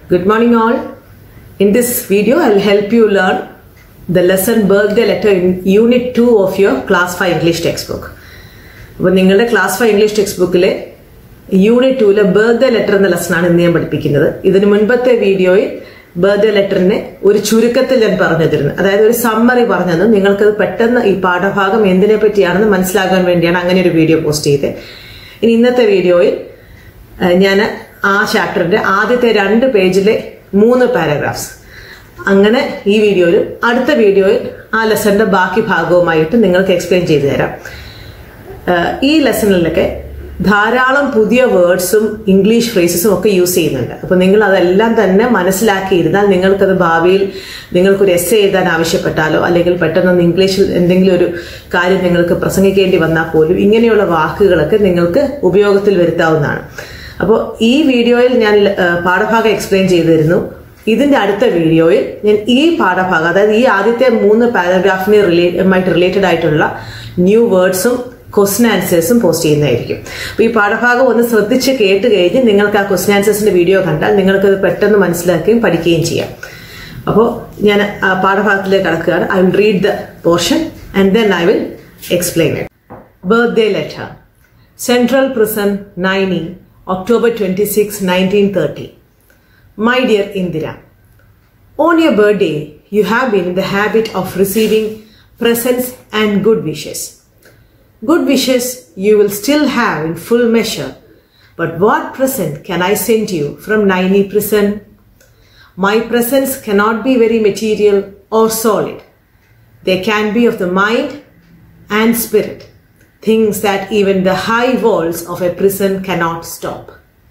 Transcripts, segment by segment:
Good morning, all. In this video, I'll help you learn the lesson birthday letter in Unit 2 of your Class 5 English textbook. അപ്പോൾ നിങ്ങളുടെ class five English ടെക്സ്റ്റ് ബുക്കിലെ യൂണിറ്റ് ടൂലെ birthday letter എന്ന ലെസണാണ് ഇന്ന് ഞാൻ പഠിപ്പിക്കുന്നത് ഇതിന് മുൻപത്തെ വീഡിയോയിൽ ബർത്ത്ഡേ ലെറ്ററിനെ ഒരു ചുരുക്കത്തിൽ ഞാൻ പറഞ്ഞു തരുന്നത് അതായത് ഒരു സമ്മറി പറഞ്ഞത് നിങ്ങൾക്കത് പെട്ടെന്ന് ഈ പാഠഭാഗം എന്തിനെ പറ്റിയാണെന്ന് മനസ്സിലാക്കാൻ വേണ്ടിയാണ് അങ്ങനെ ഒരു വീഡിയോ പോസ്റ്റ് ചെയ്തത് ഇനി ഇന്നത്തെ വീഡിയോയിൽ ഞാൻ ആ ചാപ്റ്ററിന്റെ ആദ്യത്തെ രണ്ട് പേജിലെ മൂന്ന് പാരഗ്രാഫ്സ് അങ്ങനെ ഈ വീഡിയോയിൽ അടുത്ത വീഡിയോയിൽ ആ ലെസന്റെ ബാക്കി ഭാഗവുമായിട്ട് നിങ്ങൾക്ക് എക്സ്പ്ലെയിൻ ചെയ്തു തരാം ഏഹ് ഈ ലെസണിലൊക്കെ ധാരാളം പുതിയ വേർഡ്സും ഇംഗ്ലീഷ് ഫ്രേസസും ഒക്കെ യൂസ് ചെയ്യുന്നുണ്ട് അപ്പൊ നിങ്ങൾ അതെല്ലാം തന്നെ മനസ്സിലാക്കിയിരുന്നാൽ നിങ്ങൾക്കത് ഭാവിയിൽ നിങ്ങൾക്കൊരു എസ് എഴുതാൻ ആവശ്യപ്പെട്ടാലോ അല്ലെങ്കിൽ പെട്ടെന്ന് ഇംഗ്ലീഷിൽ എന്തെങ്കിലും ഒരു കാര്യം നിങ്ങൾക്ക് പ്രസംഗിക്കേണ്ടി വന്നാൽ പോലും ഇങ്ങനെയുള്ള വാക്കുകളൊക്കെ നിങ്ങൾക്ക് ഉപയോഗത്തിൽ വരുത്താവുന്നതാണ് അപ്പോൾ ഈ വീഡിയോയിൽ ഞാൻ ഏഹ്, പാഠഭാഗം എക്സ്പ്ലെയിൻ ചെയ്തു തരുന്നു ഇതിന്റെ അടുത്ത വീഡിയോയിൽ ഞാൻ ഈ പാഠഭാഗം അതായത് ഈ ആദ്യത്തെ മൂന്ന് പാരഗ്രാഫിന് റിലേറ്റ് റിലേറ്റഡ് ആയിട്ടുള്ള ന്യൂ വേർഡ്സും ക്വസ്റ്റൻ ആൻസേഴ്സും പോസ്റ്റ് ചെയ്യുന്നതായിരിക്കും അപ്പോൾ ഈ പാഠഭാഗം ഒന്ന് ശ്രദ്ധിച്ച് കേട്ട് കഴിഞ്ഞ് നിങ്ങൾക്ക് ആ ക്വസ്റ്റൻ ആൻസേഴ്സിന്റെ വീഡിയോ കണ്ടാൽ നിങ്ങൾക്കത് പെട്ടെന്ന് മനസ്സിലാക്കുകയും പഠിക്കുകയും ചെയ്യാം അപ്പോൾ ഞാൻ ആ പാഠഭാഗത്തിലേക്ക് കടക്കുകയാണ് I will read the portion and then I will explain it birthday letter central prison Naini October twenty six nineteen thirty My dear Indira, on your birthday, you have been in the habit of receiving presents and good wishes. Good wishes you will still have in full measure, but what present can I send you from Naini prison? My presents cannot be very material or solid. They can be of the mind and spirit, things that even the high walls of a prison cannot stop.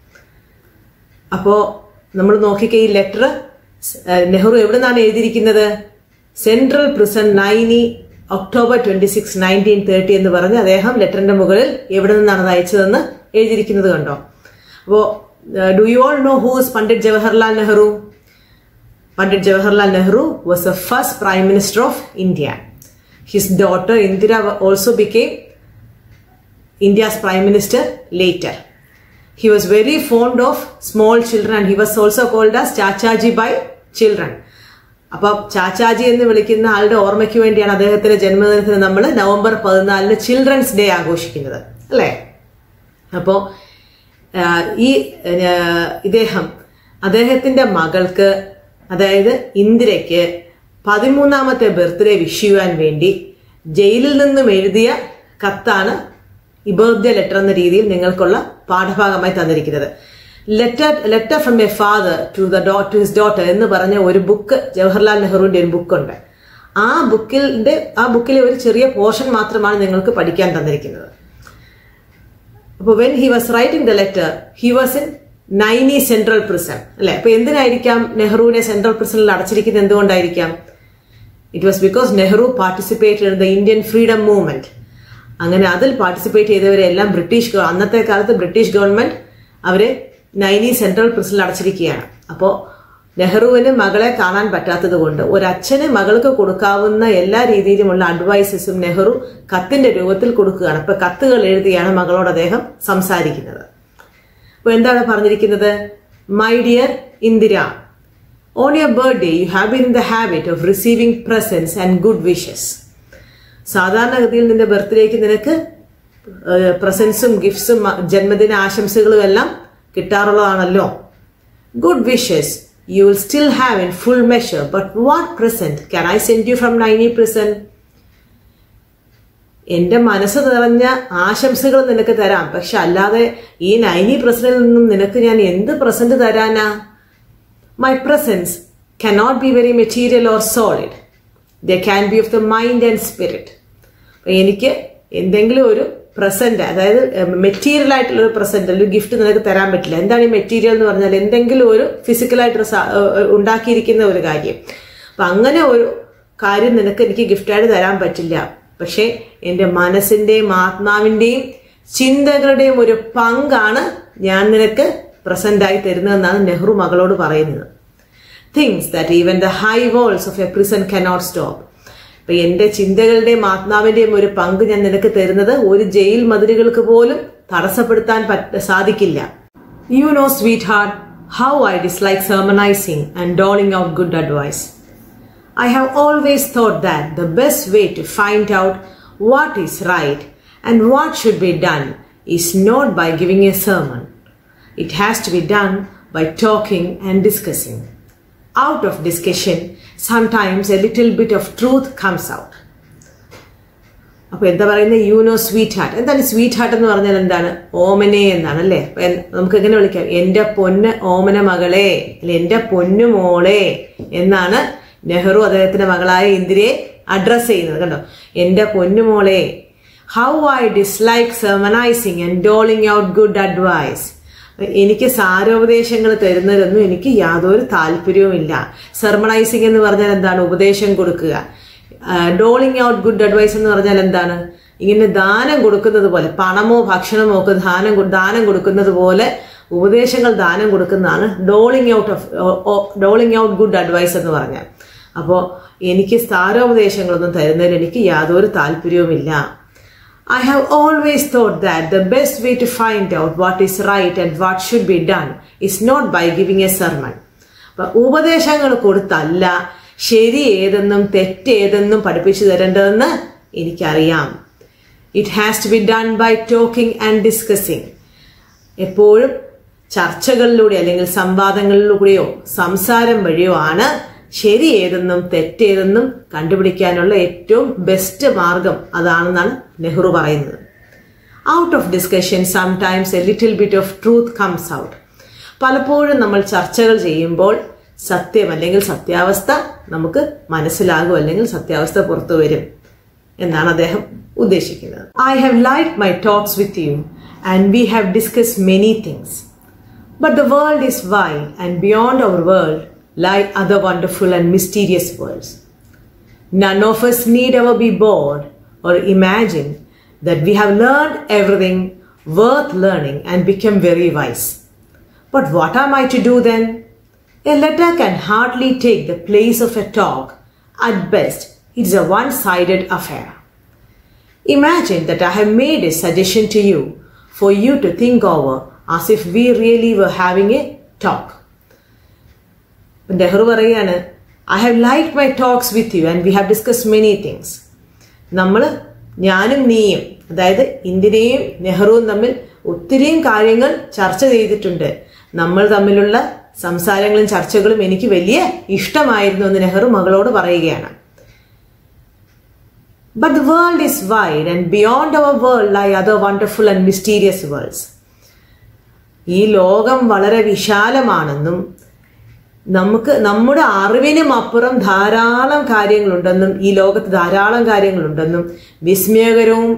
അപ്പോ നമ്മൾ നോക്കിക്കേ ഈ letter Nehru എവിടെ നിന്നാണ് എഴുതിയിരിക്കുന്നത് central prison Naini October twenty six nineteen thirty എന്ന് പറഞ്ഞ് അദ്ദേഹം ലെറ്ററിന്റെ മുകളിൽ എവിടെ നിന്നാണ് അത് അയച്ചതെന്ന് എഴുതിയിരിക്കുന്നത് കണ്ടോ അപ്പോ do you all know who is Pandit Jawaharlal Nehru Pandit Jawaharlal Nehru was the first prime minister of India his daughter Indira also became India's Prime Minister later. He was very fond of small children and he was also called as Chachaji by children. അപ്പൊ ചാച്ചാജി എന്ന് വിളിക്കുന്ന ആളുടെ ഓർമ്മയ്ക്ക് വേണ്ടിയാണ് അദ്ദേഹത്തിന്റെ ജന്മദിനത്തിന് നമ്മൾ November പതിനാലിന് children's day ആഘോഷിക്കുന്നത് അല്ലേ അപ്പോ ആ, ഈ ആ, ഇദ്ദേഹം അദ്ദേഹത്തിന്റെ മകൾക്ക് അതായത് ഇന്ദിരയ്ക്ക് പതിമൂന്നാമത്തെ ബർത്ത്ഡേ വിഷ് ചെയ്യുവാൻ വേണ്ടി ജയിലിൽ നിന്നും എഴുതിയ കത്താണ് ഈ ബർത്ത്ഡേ ലെറ്റർ എന്ന രീതിയിൽ നിങ്ങൾക്കുള്ള പാഠഭാഗമായി തന്നിരിക്കുന്നത് letter letter from a father to the ഡോ ടു ഹിസ് ഡോട്ടർ എന്ന് പറഞ്ഞ ഒരു ബുക്ക് ജവഹർലാൽ നെഹ്റുവിന്റെ ഒരു ബുക്കുണ്ട് ആ ബുക്കിന്റെ ആ ബുക്കിലെ ഒരു ചെറിയ പോർഷൻ മാത്രമാണ് നിങ്ങൾക്ക് പഠിക്കാൻ തന്നിരിക്കുന്നത് അപ്പോൾ when he was writing the letter he was in Naini central prison അല്ലെ അപ്പൊ എന്തിനായിരിക്കാം നെഹ്റുവിനെ സെൻട്രൽ പ്രിസണിൽ അടച്ചിരിക്കുന്നത് എന്തുകൊണ്ടായിരിക്കാം it was because Nehru participated in the Indian freedom movement അങ്ങനെ അതിൽ പാർട്ടിസിപ്പേറ്റ് ചെയ്തവരെല്ലാം ബ്രിട്ടീഷ് ഗവ- അന്നത്തെ കാലത്ത് ബ്രിട്ടീഷ് ഗവൺമെന്റ് അവരെ നൈനി സെൻട്രൽ പ്രിസണിൽ അടച്ചിരിക്കുകയാണ് അപ്പോൾ നെഹ്റുവിന് മകളെ കാണാൻ പറ്റാത്തത് കൊണ്ട് ഒരച്ഛന് മകൾക്ക് കൊടുക്കാവുന്ന എല്ലാ രീതിയിലുമുള്ള അഡ്വൈസസും നെഹ്റു കത്തിന്റെ രൂപത്തിൽ കൊടുക്കുകയാണ് അപ്പൊ കത്തുകൾ എഴുതിയാണ് മകളോട് അദ്ദേഹം സംസാരിക്കുന്നത് അപ്പൊ എന്താണ് പറഞ്ഞിരിക്കുന്നത് my dear Indira on your birthday you have been in the habit of receiving presents and good wishes സാധാരണഗതിയിൽ നിന്റെ ബർത്ത്ഡേക്ക് നിനക്ക് പ്രസൻസും ഗിഫ്റ്റ്സും ജന്മദിന ആശംസകളും എല്ലാം കിട്ടാറുള്ളതാണല്ലോ good wishes you will still have in full measure but what present can I send you from Naini present എന്റെ മനസ്സ് നിറഞ്ഞ ആശംസകൾ നിനക്ക് തരാം പക്ഷെ അല്ലാതെ ഈ നൈനി പ്രസന്റിൽ നിന്നും നിനക്ക് ഞാൻ എന്ത് പ്രസന്റ് തരാനാ my presents cannot be very material or solid the can be of the mind and spirit എനിക്ക് എന്തെങ്കിലും ഒരു പ്രസന്റ് അതായത് മെറ്റീരിയൽ ആയിട്ടുള്ള ഒരു പ്രസന്റ് ഒരു ഗിഫ്റ്റ് നിനക്ക് തരാൻ പറ്റില്ല എന്താണ് ഈ മെറ്റീരിയൽ എന്ന് പറഞ്ഞാൽ എന്തെങ്കിലും ഒരു ഫിസിക്കലായിട്ട് ഉണ്ടാക്കിയിരിക്കുന്ന ഒരു കാര്യം അപ്പൊ അങ്ങനെ ഒരു കാര്യം നിനക്ക് എനിക്ക് ഗിഫ്റ്റായിട്ട് തരാൻ പറ്റില്ല പക്ഷെ എന്റെ മനസ്സിന്റെയും ആത്മാവിന്റെയും ചിന്തകളുടെയും ഒരു പങ്കാണ് ഞാൻ നിനക്ക് പ്രസന്റ് ആയി തരുന്നതെന്നാണ് നെഹ്റു മകളോട് പറയുന്നത് things that even the high walls of a prison cannot stop അപ്പൊ എന്റെ ചിന്തകളുടെയും ആത്മാവിന്റെയും ഒരു പങ്ക് ഞാൻ നിനക്ക് തരുന്നത് ഒരു ജയിൽ മതിലുകൾക്ക് പോലും തടസ്സപ്പെടുത്താൻ പറ്റ സാധിക്കില്ല you know sweetheart how I dislike sermonizing and doling out good advice. I have always thought that the best way to find out what is right and what should be done is not by giving a sermon. It has to be done by talking and discussing. Out of discussion, sometimes a little bit of truth comes out. അപ്പൊ എന്താ പറയുന്നത് you know sweetheart എന്താണ് sweetheart എന്ന് പറഞ്ഞാൽ എന്താണ് ഓമനെ എന്നാണ് അല്ലേ അപ്പൊ എൻ- നമുക്ക് എങ്ങനെ വിളിക്കാം എന്റെ പൊന്ന് ഓമന മകളെ അല്ലെ എന്റെ പൊന്നു മോളെ എന്നാണ് നെഹ്റു അദ്ദേഹത്തിന്റെ മകളായ ഇന്ദിരയെ അഡ്രസ് ചെയ്യുന്നത് കണ്ടോ എന്റെ പൊന്നു മോളെ how I dislike sermonising and doling out good advice എനിക്ക് സാരോപദേശങ്ങൾ തരുന്നതൊന്നും എനിക്ക് യാതൊരു താല്പര്യവുമില്ല സെർമണൈസിങ് എന്ന് പറഞ്ഞാൽ എന്താണ് ഉപദേശം കൊടുക്കുക ഡോളിങ് ഔട്ട് ഗുഡ് അഡ്വൈസ് എന്ന് പറഞ്ഞാൽ എന്താണ് ഇങ്ങനെ ദാനം കൊടുക്കുന്നത് പോലെ പണമോ ഭക്ഷണമോ ഒക്കെ ദാനം കൊ- ദാനം കൊടുക്കുന്നത് പോലെ ഉപദേശങ്ങൾ ദാനം കൊടുക്കുന്നതാണ് doling out of doling out good advice എന്ന് പറഞ്ഞാൽ അപ്പോൾ എനിക്ക് സ്ഥാരോപദേശങ്ങളൊന്നും തരുന്നതിൽ എനിക്ക് യാതൊരു താല്പര്യവുമില്ല I have always thought that the best way to find out what is right and what should be done is not by giving a sermon. അപ്പൊ ഉപദേശങ്ങൾ കൊടുത്തല്ല ശരി ഏതെന്നും തെറ്റ് ഏതെന്നും പഠിപ്പിച്ചു തരേണ്ടതെന്ന് എനിക്കറിയാം it has to be done by talking and discussing എപ്പോഴും ചർച്ചകളിലൂടെ അല്ലെങ്കിൽ സംവാദങ്ങളിലൂടെയോ സംസാരം വഴിയോ ആണ് ശരി ഏതെന്നും തെറ്റേതെന്നും കണ്ടുപിടിക്കാനുള്ള ഏറ്റവും ബെസ്റ്റ് മാർഗം അതാണെന്നാണ് നെഹ്റു പറയുന്നത് out of discussion sometimes a little bit of truth comes out പലപ്പോഴും നമ്മൾ ചർച്ചകൾ ചെയ്യുമ്പോൾ സത്യം അല്ലെങ്കിൽ സത്യാവസ്ഥ നമുക്ക് മനസ്സിലാകും അല്ലെങ്കിൽ സത്യാവസ്ഥ പുറത്തു വരും എന്നാണ് അദ്ദേഹം ഉദ്ദേശിക്കുന്നത് I have like my talks with you and we have discuss many things But the world is wide, and beyond our world lie other wonderful and mysterious worlds. None of us need ever be bored or imagine that we have learned everything worth learning and become very wise. But what am I to do then? A letter can hardly take the place of a talk. At best, it is a one sided affair. Imagine that I have made a suggestion to you for you to think over as if we really were having a talk. Nehru പറയാണ് I have like my talks with you and we have discuss many things നമ്മൾ ഞാനും നീയും അതായത് ഇന്ദിരയും നെഹ്റുവും തമ്മിൽ ഒത്തിരിയും കാര്യങ്ങൾ ചർച്ച ചെയ്തിട്ടുണ്ട് നമ്മൾ തമ്മിലുള്ള സംസാരങ്ങളും ചർച്ചകളും എനിക്ക് വലിയ ഇഷ്ടമായിരുന്നു എന്ന് നെഹ്റു മകളോട് പറയുകയാണ് But the world is wide, and beyond our world lie other wonderful and mysterious worlds. ഈ ലോകം വളരെ വിശാലമാണെന്നും നമുക്ക് നമ്മുടെ അറിവിനും അപ്പുറം ധാരാളം കാര്യങ്ങളുണ്ടെന്നും ഈ ലോകത്ത് ധാരാളം കാര്യങ്ങളുണ്ടെന്നും വിസ്മയകരവും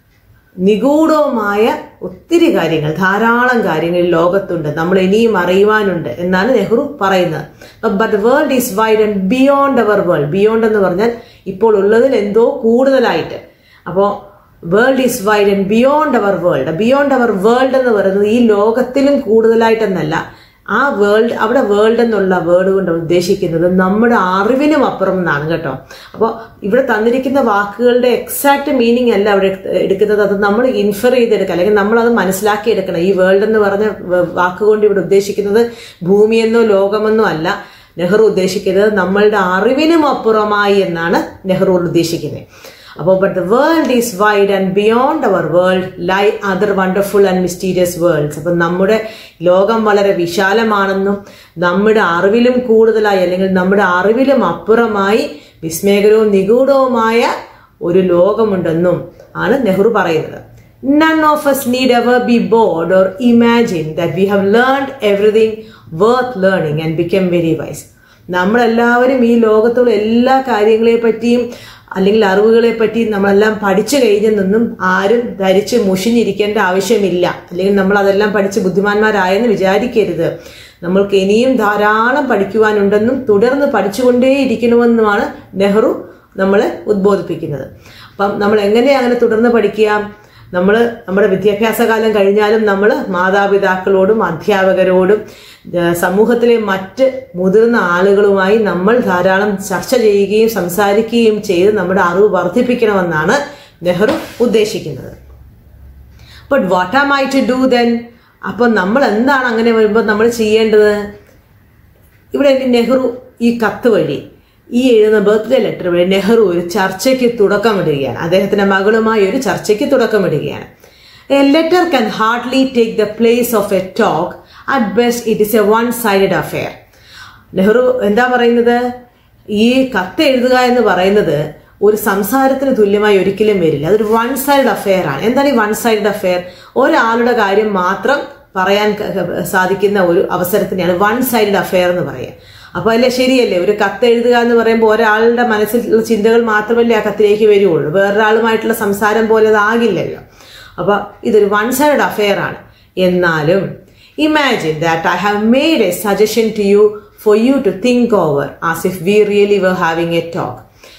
നിഗൂഢവുമായ ഒത്തിരി കാര്യങ്ങൾ ധാരാളം കാര്യങ്ങൾ ഈ ലോകത്തുണ്ട് നമ്മൾ ഇനിയും അറിയുവാനുണ്ട് എന്നാണ് നെഹ്റു പറയുന്നത് but world is wide and beyond our world beyond എന്ന് പറഞ്ഞാൽ ഇപ്പോൾ ഉള്ളതിൽ എന്തോ കൂടുതലായിട്ട് അപ്പോൾ world is wide and beyond our world beyond our world എന്ന് പറയുന്നത് ഈ ലോകത്തിലും കൂടുതലായിട്ടെന്നല്ല ആ വേൾഡ് അവിടെ വേൾഡ് എന്നുള്ള വേർഡ് കൊണ്ട് ഉദ്ദേശിക്കുന്നത് നമ്മുടെ അറിവിനും അപ്പുറം എന്നാണ് കേട്ടോ അപ്പോൾ ഇവിടെ തന്നിരിക്കുന്ന വാക്കുകളുടെ എക്സാക്ട് മീനിങ് അല്ല അവിടെ എടുക്കുന്നത് അത് നമ്മൾ ഇൻഫർ ചെയ്തെടുക്കുക അല്ലെങ്കിൽ നമ്മൾ അത് മനസ്സിലാക്കി എടുക്കണം ഈ വേൾഡ് എന്ന് പറഞ്ഞ വാക്കുകൊണ്ട് ഇവിടെ ഉദ്ദേശിക്കുന്നത് ഭൂമിയെന്നോ ലോകമെന്നോ അല്ല നെഹ്റു ഉദ്ദേശിക്കുന്നത് നമ്മളുടെ അറിവിനും അപ്പുറമായി എന്നാണ് നെഹ്റു ഉദ്ദേശിക്കുന്നത് അപ്പോൾ but the world is wide and beyond our world lie other wonderful and mysterious worlds അപ്പം നമ്മുടെ ലോകം വളരെ വിശാലമാണെന്നും നമ്മുടെ അറിവിലും കൂടുതലായി അല്ലെങ്കിൽ നമ്മുടെ അറിവിലും അപ്പുറമായി വിസ്മയകരവും നിഗൂഢവുമായ ഒരു ലോകമുണ്ടെന്നും ആണ് നെഹ്റു പറയുന്നത് None of us need ever be bored or imagine that we have learned everything worth learning and become very wise. നമ്മളെല്ലാവരും ഈ ലോകത്തുള്ള എല്ലാ കാര്യങ്ങളെ പറ്റിയും അല്ലെങ്കിൽ അറിവുകളെ പറ്റി നമ്മളെല്ലാം പഠിച്ചു കഴിഞ്ഞെന്നൊന്നും ആരും ധരിച്ച് മുഷിഞ്ഞിരിക്കേണ്ട ആവശ്യമില്ല അല്ലെങ്കിൽ നമ്മൾ അതെല്ലാം പഠിച്ച് ബുദ്ധിമാന്മാരായെന്ന് വിചാരിക്കരുത് നമ്മൾക്ക് ഇനിയും ധാരാളം പഠിക്കുവാനുണ്ടെന്നും തുടർന്ന് പഠിച്ചുകൊണ്ടേയിരിക്കണമെന്നുമാണ് നെഹ്റു നമ്മളെ ഉദ്ബോധിപ്പിക്കുന്നത് അപ്പം നമ്മൾ എങ്ങനെ അങ്ങനെ തുടർന്ന് പഠിക്കുക നമ്മൾ നമ്മുടെ വിദ്യാഭ്യാസ കാലം കഴിഞ്ഞാലും നമ്മൾ മാതാപിതാക്കളോടും അധ്യാപകരോടും സമൂഹത്തിലെ മറ്റ് മുതിർന്ന ആളുകളുമായി നമ്മൾ ധാരാളം ചർച്ച ചെയ്യുകയും സംസാരിക്കുകയും ചെയ്ത് നമ്മുടെ അറിവ് വർദ്ധിപ്പിക്കണമെന്നാണ് നെഹ്റു ഉദ്ദേശിക്കുന്നത് but what am I to do then അപ്പൊ നമ്മൾ എന്താണ് അങ്ങനെ വരുമ്പോൾ നമ്മൾ ചെയ്യേണ്ടത് ഇവിടെ നെഹ്റു ഈ കത്ത് വഴി ഈ എഴുതുന്ന ബർത്ത്ഡേ ലെറ്റർ വഴി നെഹ്റു ഒരു ചർച്ചയ്ക്ക് തുടക്കമിടുകയാണ് അദ്ദേഹത്തിന്റെ മകളുമായി ഒരു ചർച്ചയ്ക്ക് തുടക്കമിടുകയാണ് a letter can hardly take the place of a talk at best it is a one sided affair Nehru എന്താ പറയുന്നത് ഈ കത്ത് എഴുതുക എന്ന് പറയുന്നത് ഒരു സംസാരത്തിന് തുല്യമായി ഒരിക്കലും വരില്ല അതൊരു വൺ സൈഡ് അഫെയർ ആണ് എന്താണ് ഈ വൺ സൈഡ് അഫെയർ ഒരാളുടെ കാര്യം മാത്രം പറയാൻ സാധിക്കുന്ന ഒരു അവസരത്തിനെയാണ് വൺ സൈഡ് അഫെയർ എന്ന് പറയുക അപ്പൊ അല്ലേ ശരിയല്ലേ ഒരു കത്ത് എഴുതുക എന്ന് പറയുമ്പോൾ ഒരാളുടെ മനസ്സിലുള്ള ചിന്തകൾ മാത്രമല്ലേ ആ കത്തിലേക്ക് വരികയുള്ളൂ വേറൊരാളുമായിട്ടുള്ള സംസാരം പോലെ അതാകില്ലല്ലോ അപ്പൊ ഇതൊരു വൺ സൈഡ് അഫെയർ ആണ് എന്നാലും imagine that I have made a suggestion to you for you to think over as if we really were having a talk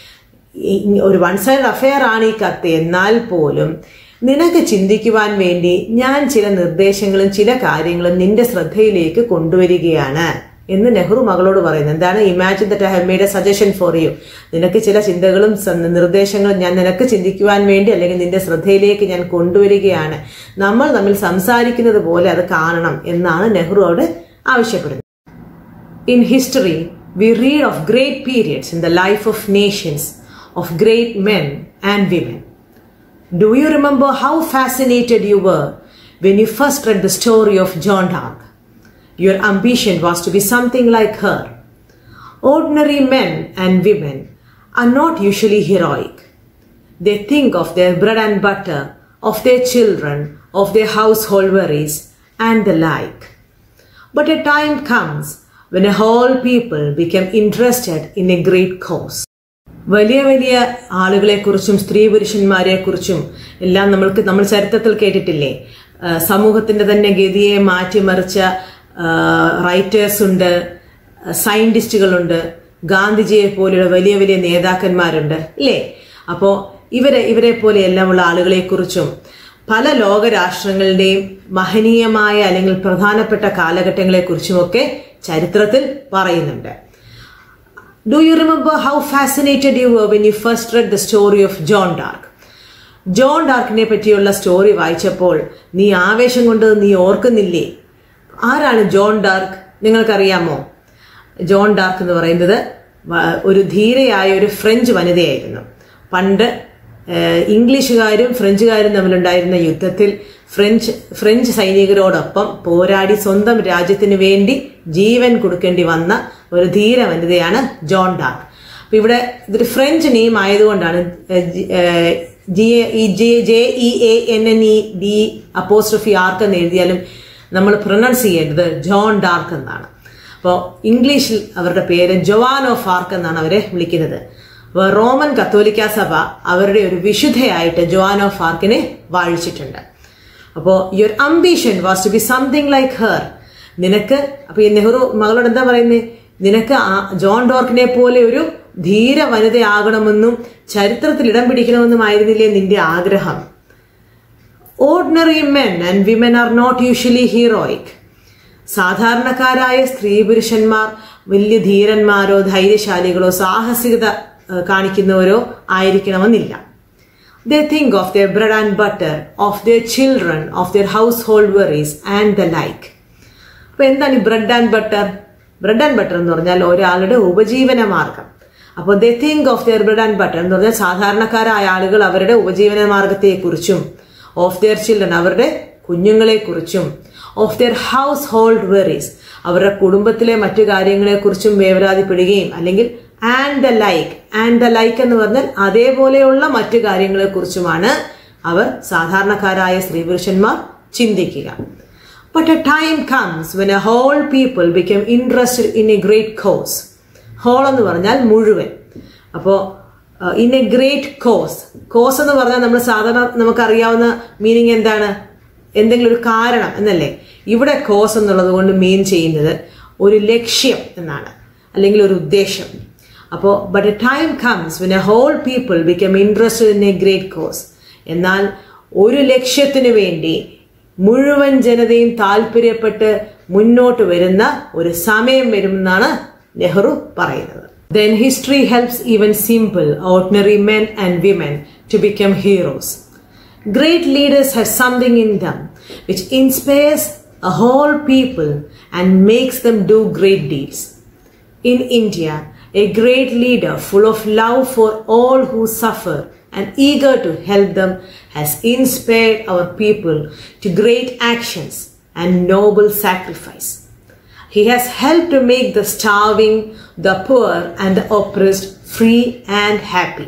ഒരു വൺ സൈഡ് അഫെയർ ആണ് ഈ കത്ത് എന്നാൽ പോലും നിനക്ക് ചിന്തിക്കുവാൻ വേണ്ടി ഞാൻ ചില നിർദ്ദേശങ്ങളും ചില കാര്യങ്ങളും നിന്റെ ശ്രദ്ധയിലേക്ക് കൊണ്ടുവരികയാണ് എന്ന് നെഹ്റു മകളോട് പറയുന്നു എന്താണ് imagine that I have made a suggestion for you നിനക്ക് ചില ചിന്തകളും നിർദ്ദേശങ്ങളും ഞാൻ നിനക്ക് ചിന്തിക്കുവാൻ വേണ്ടി അല്ലെങ്കിൽ നിന്റെ ശ്രദ്ധയിലേക്ക് ഞാൻ കൊണ്ടുവരികയാണ് നമ്മൾ തമ്മിൽ സംസാരിക്കുന്നത് പോലെ അത് കാണണം എന്നാണ് നെഹ്റു അവിടെ ആവശ്യപ്പെടുന്നത് in history we read of great periods in the life of nations of great men and women do you remember how fascinated you were when you first read the story of Joan d'Arc Your ambition was to be something like her. Ordinary men and women are not usually heroic. They think of their bread and butter, of their children, of their household worries, and the like. But a time comes when a whole people become interested in a great cause. വലിയ വലിയ ആളുകളെക്കുറിച്ചും സ്ത്രീ പുരുഷന്മാരെ കുറിച്ചും എല്ലാം നമ്മൾക്ക് നമ്മൾ ചരിത്രത്തിൽ കേട്ടിട്ടില്ലേ സമൂഹത്തിന്റെ തന്നെ ഗതിയെ മാറ്റിമറിച്ച റൈറ്റേഴ്സ് ഉണ്ട് സയന്റിസ്റ്റുകളുണ്ട് ഗാന്ധിജിയെ പോലെയുള്ള വലിയ വലിയ നേതാക്കന്മാരുണ്ട് ഇല്ലേ അപ്പോ ഇവരെ ഇവരെ പോലെയെല്ലാമുള്ള ആളുകളെക്കുറിച്ചും പല ലോകരാഷ്ട്രങ്ങളുടെയും മഹനീയമായ അല്ലെങ്കിൽ പ്രധാനപ്പെട്ട കാലഘട്ടങ്ങളെക്കുറിച്ചുമൊക്കെ ചരിത്രത്തിൽ പറയുന്നുണ്ട് do you remember how fascinated you were when you first read the story of Joan d'Arc Joan ഡാർക്കിനെ പറ്റിയുള്ള സ്റ്റോറി വായിച്ചപ്പോൾ നീ ആവേശം കൊണ്ട് നീ ഓർക്കുന്നില്ലേ ആരാണ് ജോൺ ഡാർക്ക് നിങ്ങൾക്കറിയാമോ ജോൺ ഡാർക്ക് എന്ന് പറയുന്നത് ഒരു ധീരയായ ഒരു ഫ്രഞ്ച് വനിതയായിരുന്നു പണ്ട് ഇംഗ്ലീഷുകാരും ഫ്രഞ്ചുകാരും തമ്മിലുണ്ടായിരുന്ന യുദ്ധത്തിൽ ഫ്രഞ്ച് ഫ്രഞ്ച് സൈനികരോടൊപ്പം പോരാടി സ്വന്തം രാജ്യത്തിന് വേണ്ടി ജീവൻ കൊടുക്കേണ്ടി വന്ന ഒരു ധീര വനിതയാണ് ജോൺ ഡാർക്ക് അപ്പൊ ഇവിടെ ഇതൊരു ഫ്രഞ്ച് നെയിം ആയതുകൊണ്ടാണ് G E J J E A N N E D apostrophe Arc എന്ന് എഴുതിയാലും നമ്മൾ പ്രൊനൗൺസ് ചെയ്യേണ്ടത് ജോൺ ഡാർക്ക് എന്നാണ് അപ്പോൾ ഇംഗ്ലീഷിൽ അവരുടെ പേര് ജോവാൻ ഓഫ് ആർക്ക് എന്നാണ് അവരെ വിളിക്കുന്നത് അപ്പോൾ റോമൻ കത്തോലിക്ക സഭ അവരുടെ ഒരു വിശുദ്ധയായിട്ട് ജോവാൻ ഓഫ് ആർക്കിനെ വാഴിച്ചിട്ടുണ്ട് അപ്പോൾ your ambition was to be something like her നിനക്ക് അപ്പൊ ഈ നെഹ്റു മകളോട് എന്താ പറയുന്നത് നിനക്ക് ജോൺ ഡോർക്കിനെ പോലെ ഒരു ധീര വനിതയാകണമെന്നും ചരിത്രത്തിൽ ഇടം പിടിക്കണമെന്നും ആയിരുന്നില്ലേ നിന്റെ ആഗ്രഹം ordinary men and women are not usually heroic സാധാരണക്കാരായ സ്ത്രീ പുരുഷന്മാർ വലിയ ധീരന്മാരോ ധൈര്യശാലികളോ സാഹസികത കാണിക്കുന്നവരോ ആയിരിക്കണമെന്നില്ല they think of their bread and butter of their children of their household worries and the like അപ്പൊ എന്താണ് ഈ bread and butter bread and butter എന്ന് പറഞ്ഞാൽ ഒരാളുടെ ഉപജീവന മാർഗം അപ്പോൾ they think of their bread and butter എന്ന് പറഞ്ഞാൽ സാധാരണക്കാരായ ആളുകൾ അവരുടെ ഉപജീവന മാർഗത്തെക്കുറിച്ചും ഓഫ് ദെയർ ചിൽഡ്രൻ അവരുടെ കുഞ്ഞുങ്ങളെക്കുറിച്ചും of their household worries അവരുടെ കുടുംബത്തിലെ മറ്റു കാര്യങ്ങളെക്കുറിച്ചും വേവലാതിപ്പെടുകയും അല്ലെങ്കിൽ and the like and the like എന്ന് പറഞ്ഞാൽ അതേപോലെയുള്ള മറ്റു കാര്യങ്ങളെക്കുറിച്ചുമാണ് അവർ സാധാരണക്കാരായ സ്ത്രീ പുരുഷന്മാർ ചിന്തിക്കുക but a time comes when a whole people become interested in a great cause whole എന്ന് പറഞ്ഞാൽ മുഴുവൻ അപ്പോൾ in a great cause cause എന്ന് പറഞ്ഞാൽ നമ്മൾ സാധാരണ നമുക്കറിയാവുന്ന മീനിങ് എന്താണ് എന്തെങ്കിലും ഒരു കാരണം എന്നല്ലേ ഇവിടെ കോസ് എന്നുള്ളത് കൊണ്ട് മീൻ ചെയ്യുന്നത് ഒരു ലക്ഷ്യം എന്നാണ് അല്ലെങ്കിൽ ഒരു ഉദ്ദേശം അപ്പോൾ but a time comes when a whole people become interested in a great cause എന്നാൽ ഒരു ലക്ഷ്യത്തിനു വേണ്ടി മുഴുവൻ ജനതയും താല്പര്യപ്പെട്ട് മുന്നോട്ട് വരുന്ന ഒരു സമയം വരുമെന്നാണ് നെഹ്റു പറയുന്നത് Then history helps even simple, ordinary men and women to become heroes. Great leaders have something in them which inspires a whole people and makes them do great deeds. In India, a great leader full of love for all who suffer and eager to help them has inspired our people to great actions and noble sacrifice. He has helped to make the starving, the poor, and the oppressed free and happy.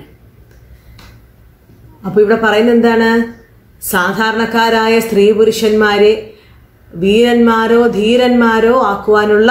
അപ്പൊ ഇവിടെ പറയുന്നത് എന്താണ് സാധാരണക്കാരായ സ്ത്രീ പുരുഷന്മാരെ വീരന്മാരോ ധീരന്മാരോ ആക്കുവാനുള്ള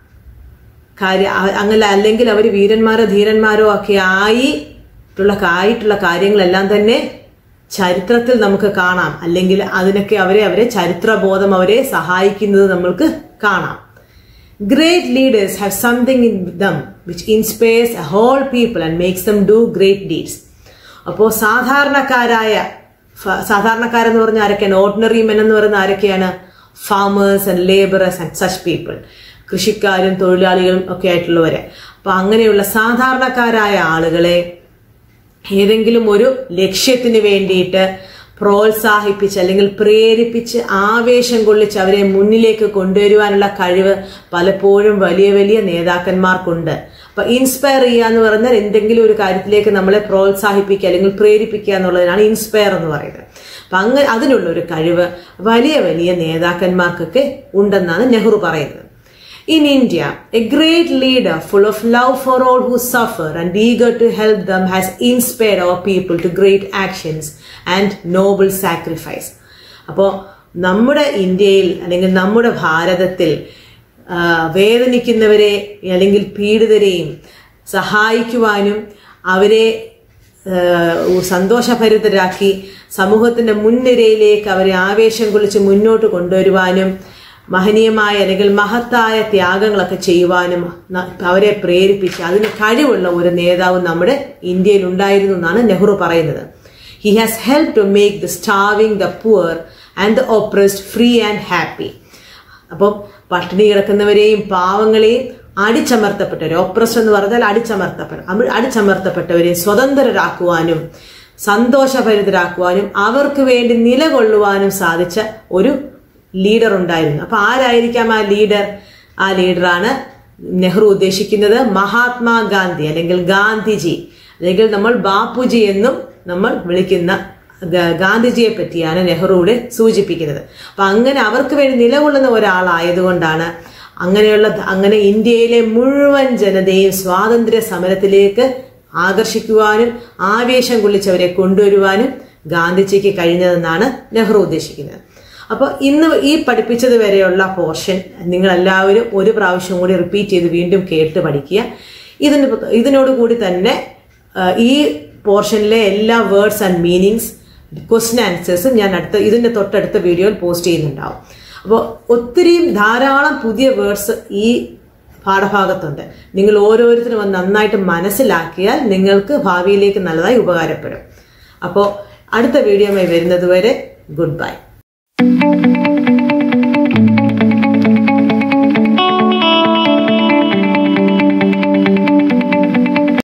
കാര്യം അങ്ങനെ അല്ലെങ്കിൽ അവർ വീരന്മാരോ ധീരന്മാരോ ഒക്കെ ആയിട്ടുള്ള ആയിട്ടുള്ള കാര്യങ്ങളെല്ലാം തന്നെ ചരിത്രത്തിൽ നമുക്ക് കാണാം അല്ലെങ്കിൽ അതിനൊക്കെ അവരെ അവരെ ചരിത്രബോധം അവരെ സഹായിക്കുന്നത് നമ്മൾക്ക് കാണാം great leaders have something in them which inspires a whole people and makes them do great deeds അപ്പോൾ സാധാരണക്കാരായ സാധാരണക്കാരെന്ന് പറഞ്ഞാൽ ആരൊക്കെയാണ് ഓർഡിനറി മെൻ എന്ന് പറയുന്ന ആരൊക്കെയാണ് farmers and labourers and such people കൃഷിക്കാരും തൊഴിലാളികളും ഒക്കെ ആയിട്ടുള്ളവരെ അപ്പൊ അങ്ങനെയുള്ള സാധാരണക്കാരായ ആളുകളെ ഏതെങ്കിലും ഒരു ലക്ഷ്യത്തിന് വേണ്ടിയിട്ട് പ്രോത്സാഹിപ്പിച്ച് അല്ലെങ്കിൽ പ്രേരിപ്പിച്ച് ആവേശം കൊള്ളിച്ച് അവരെ മുന്നിലേക്ക് കൊണ്ടുവരുവാനുള്ള കഴിവ് പലപ്പോഴും വലിയ വലിയ നേതാക്കന്മാർക്കുണ്ട് അപ്പൊ ഇൻസ്പയർ ചെയ്യുക എന്ന് പറഞ്ഞാൽ എന്തെങ്കിലും ഒരു കാര്യത്തിലേക്ക് നമ്മളെ പ്രോത്സാഹിപ്പിക്കുക അല്ലെങ്കിൽ പ്രേരിപ്പിക്കുക എന്നുള്ളതിനാണ് ഇൻസ്പയർ എന്ന് പറയുന്നത് അപ്പൊ അങ്ങനെ അതിനുള്ള ഒരു കഴിവ് വലിയ വലിയ നേതാക്കന്മാർക്കൊക്കെ ഉണ്ടെന്നാണ് നെഹ്റു പറയുന്നത് In India, a great leader full of love for all who suffer and eager to help them has inspired our people to great actions and noble sacrifice. അപ്പോൾ നമ്മുടെ ഇന്ത്യയിൽ അല്ലെങ്കിൽ നമ്മുടെ ഭാരതത്തിൽ വേദനിക്കുന്നവരെ അല്ലെങ്കിൽ പീഡിതരെയും സഹായിക്കുവാനും അവരെ സന്തോഷഭരിതരാക്കി സമൂഹത്തിന്റെ മുൻനിരയിലേക്ക് അവരെ ആവേശം കൊള്ളിച്ച് മുന്നോട്ട് കൊണ്ടുവരുവാനും മഹനീയമായ അല്ലെങ്കിൽ മഹത്തായ ത്യാഗങ്ങളൊക്കെ ചെയ്യുവാനും അവരെ പ്രേരിപ്പിച്ച് അതിന് കഴിവുള്ള ഒരു നേതാവ് നമ്മുടെ ഇന്ത്യയിൽ ഉണ്ടായിരുന്നു എന്നാണ് നെഹ്റു പറയുന്നത് he has help to make the starving the poor and the oppressed free and happy അപ്പം പട്ടിണി കിടക്കുന്നവരെയും പാവങ്ങളെയും അടിച്ചമർത്തപ്പെട്ടവരെ ഓപ്രസ് എന്ന് പറഞ്ഞാൽ അടിച്ചമർത്തപ്പെട്ട അടിച്ചമർത്തപ്പെട്ടവരെ സ്വതന്ത്രരാക്കുവാനും സന്തോഷഭരിതരാക്കുവാനും അവർക്ക് വേണ്ടി നിലകൊള്ളുവാനും സാധിച്ച ഒരു ലീഡർ ഉണ്ടായിരുന്നു അപ്പൊ ആരായിരിക്കാം ആ ലീഡർ ആ ലീഡറാണ് നെഹ്റു ഉദ്ദേശിക്കുന്നത് മഹാത്മാഗാന്ധി അല്ലെങ്കിൽ ഗാന്ധിജി അല്ലെങ്കിൽ നമ്മൾ ബാപ്പുജി എന്നും നമ്മൾ വിളിക്കുന്ന ഗാന്ധിജിയെ പറ്റിയാണ് നെഹ്റുവിടെ സൂചിപ്പിക്കുന്നത് അപ്പൊ അങ്ങനെ അവർക്ക് വേണ്ടി നിലകൊള്ളുന്ന ഒരാളായതുകൊണ്ടാണ് അങ്ങനെയുള്ള അങ്ങനെ ഇന്ത്യയിലെ മുഴുവൻ ജനതയും സ്വാതന്ത്ര്യ സമരത്തിലേക്ക് ആകർഷിക്കുവാനും ആവേശം കൊള്ളിച്ചവരെ കൊണ്ടുവരുവാനും ഗാന്ധിജിക്ക് കഴിഞ്ഞതെന്നാണ് നെഹ്റു ഉദ്ദേശിക്കുന്നത് അപ്പോൾ ഇന്ന് ഈ പഠിപ്പിച്ചത് വരെയുള്ള പോർഷൻ നിങ്ങൾ എല്ലാവരും ഒരു പ്രാവശ്യം കൂടി റിപ്പീറ്റ് ചെയ്ത് വീണ്ടും കേട്ട് പഠിക്കുക ഇതിന് ഇതിനോട് കൂടി തന്നെ ഈ പോർഷനിലെ എല്ലാ വേർഡ്സ് ആൻഡ് മീനിങ്സ് ക്വസ്റ്റ്യൻ ആൻസേഴ്സും ഞാൻ അടുത്ത ഇതിന്റെ തൊട്ടടുത്ത വീഡിയോയിൽ പോസ്റ്റ് ചെയ്യുന്നുണ്ടാവും അപ്പോൾ ഒത്തിരിയും ധാരാളം പുതിയ വേർഡ്സ് ഈ പാഠഭാഗത്തുണ്ട് നിങ്ങൾ ഓരോരുത്തരും അത് നന്നായിട്ട് മനസ്സിലാക്കിയാൽ നിങ്ങൾക്ക് ഭാവിയിലേക്ക് നല്ലതായി ഉപകാരപ്പെടും അപ്പോൾ അടുത്ത വീഡിയോയുമായി വരുന്നത് വരെ ഗുഡ് ബൈ